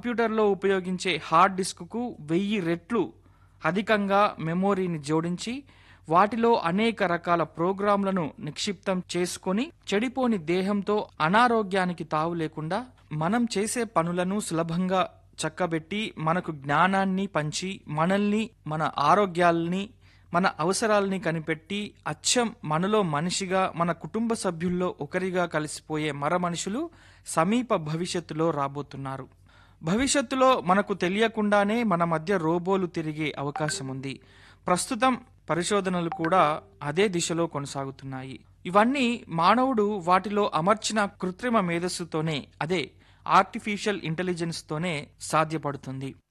కంప్యూటర్లో ఉపయోగించే హార్డ్ డిస్క్కు వెయ్యి రెట్లు అధికంగా మెమోరీని జోడించి వాటిలో అనేక రకాల ప్రోగ్రాంలను నిక్షిప్తం చేసుకొని చెడిపోని దేహంతో అనారోగ్యానికి తావు లేకుండా మనం చేసే పనులను సులభంగా చక్కబెట్టి మనకు జ్ఞానాన్ని పంచి మనల్ని మన ఆరోగ్యాల్ని మన అవసరాల్ని కనిపెట్టి అచ్చం మనలో మనిషిగా మన కుటుంబ సభ్యుల్లో ఒకరిగా కలిసిపోయే మర మనుషులు సమీప భవిష్యత్తులో రాబోతున్నారు భవిష్యత్తులో మనకు తెలియకుండానే మన మధ్య రోబోలు తిరిగే అవకాశం ఉంది ప్రస్తుతం పరిశోధనలు కూడా అదే దిశలో కొనసాగుతున్నాయి ఇవన్నీ మానవుడు వాటిలో అమర్చిన కృత్రిమ మేధస్సుతోనే అదే ఆర్టిఫిషియల్ ఇంటెలిజెన్స్తోనే సాధ్యపడుతుంది